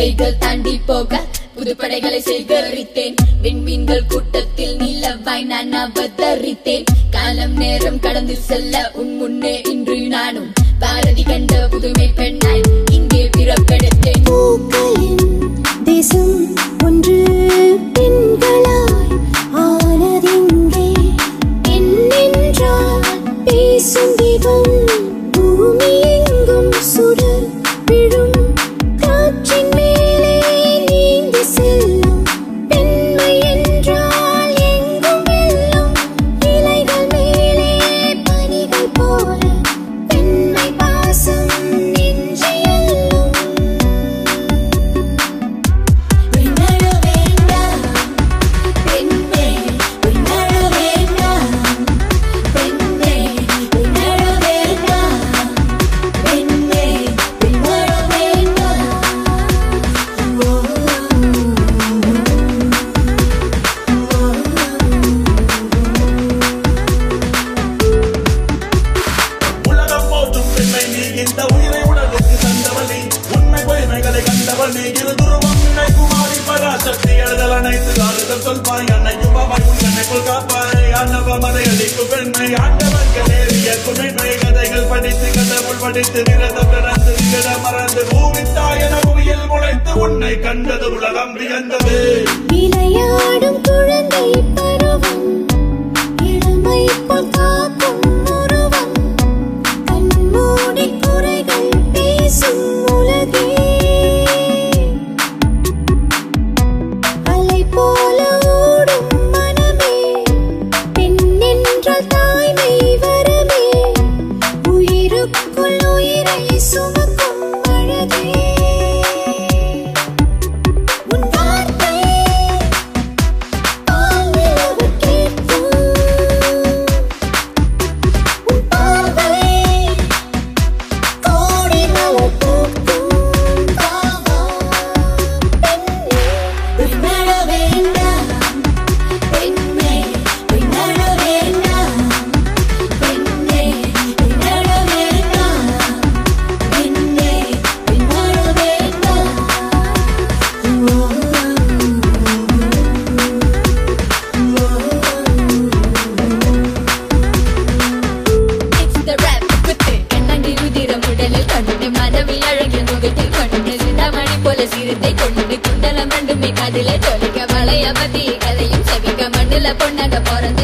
தடைகள் தாண்டி போக புதுப்படைகளை சேகரித்தேன் விண்மீன்கள் கூட்டத்தில் நிலவாய் நான் அவதரித்தேன் காலம் நேரம் கடந்து செல்ல உன் முன்னே இன்று நானும் பாரதி கண்ட புதுமை பெண்ணாய் இங்கே பிறப்பெடுத்தேன் பூக்களின் தேசம் ஒன்று பெண்களாய் ஆனதிங்கே என்னென்றால் பேசும் தீபம் பூமி எங்கும் சுடர் விழும் காற்றின் மேலே நீந்தி செல்லும் பெண்மை என்றால் எங்கும் வெல்லும் இலைகள் மேலே பனிகள் போல பெண்மை பாசம் நெஞ்சியல்லும் விண்ணழ வேண்டாம் பெண்ணே விண்ணழ வேண்டாம் பெண்ணே விண்ணழ வேண்டாம் பெண்ணே விண்ணழ வேண்டாம் உலகம் போற்றும் பெண்ணை நீ இந்த உயிரை உடலுக்கு தந்தவள் நீ உண்மை பொய்மைகளை கண்டவள் நீ இரு துருவம் நினை குமாரி பராசக்தி அழுதல் அனைத்து ஆறுதல் சொல்வாய் அன்னையும் பாபாய் உன் கண்ணைக்குள் காப்பாய் அன்னவ மதை அளிக்கும் பெண்மை ஆண்டவர்கள் நேரிய குமைமை கதைகள் படித்து கடவுள் படித்து விரதம் பிறந்து விகட மறந்து பூமி தாயன புவியில் முளைத்து உன்னை கண்டது உலகம் வியந்தது விளையாடும் குழந்தை பருவம் இளமை போல் காக்கும் உருவம் கண்மூடி குறைகள் பேசும் உலகே அலை போல ஓடும் மனமே பெண் என்றால் தாய்மை வரமே உயிருக்குள் உயிரை சுமக்கும் அழகே உன் வார்த்தை பால் நிலவு கேட்கும் உன் பார்வை கோடி மலர் பூக்கும் காவா பெண்ணே விண்ணழ வேண்டாம் பெண்ணே விண்ணழ வேண்டாம் பெண்ணே விண்ணழ வேண்டாம் பெண்ணே விண்ணழ வேண்டாம் It's the rap குத்து கண்ணாடி ருதிரம் உடலில் கண்டு மதவில் அழகிய முகத்தில் கொண்டு சிந்தாமணி போல சிறுத்தை கொண்டு குண்டலம் ரெண்டுமே காதில ஜொலிக்க வளைய பத்தி கதையும் செவிக்க மண்ணுல பொண்ணாக பிறந்த